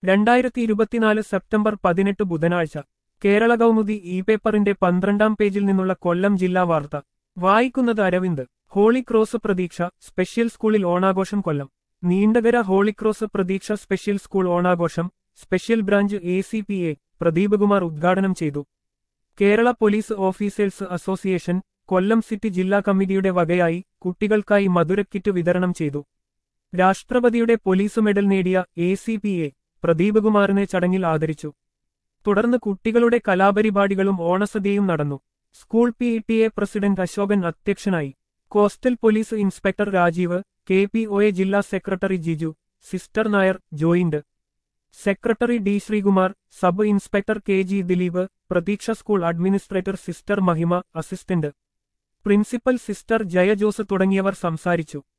രണ്ടായിരത്തി ഇരുപത്തിനാല് സെപ്റ്റംബർ പതിനെട്ട് ബുധനാഴ്ച കേരള കൗമുദി ഇ പേപ്പറിന്റെ പന്ത്രണ്ടാം പേജിൽ നിന്നുള്ള കൊല്ലം ജില്ലാ വാർത്ത വായിക്കുന്നത് Aravind Holy Cross Pratheeksha special സ്കൂളിൽ ഓണാഘോഷം Kollam Neendakara Holy Cross Pratheeksha special school ഓണാഘോഷം special branch A C P A Pradeepkumar ഉദ്ഘാടനം ചെയ്തു Kerala police officers association Kollam city ജില്ലാ കമ്മിറ്റിയുടെ വകയായി കുട്ടികൾക്കായി മധുരക്കിറ്റ് വിതരണം ചെയ്തു രാഷ്ട്രപതിയുടെ പോലീസ് മെഡൽ നേടിയ എ സി പി എ പ്രദീപകുമാറിനെ ചടങ്ങിൽ ആദരിച്ചു തുടർന്ന് കുട്ടികളുടെ കലാപരിപാടികളും ഓണസദ്യയും നടന്നു school P T A president Ashokan അധ്യക്ഷനായി coastal police inspector Rajeev K P O A ജില്ലാ secretary Jiju sister Nair joint secretary D Sreekumar sub inspector K G Dileep Pratheeksha school administrator sister Mahima assistant principal sister Jaya Jose തുടങ്ങിയവർ സംസാരിച്ചു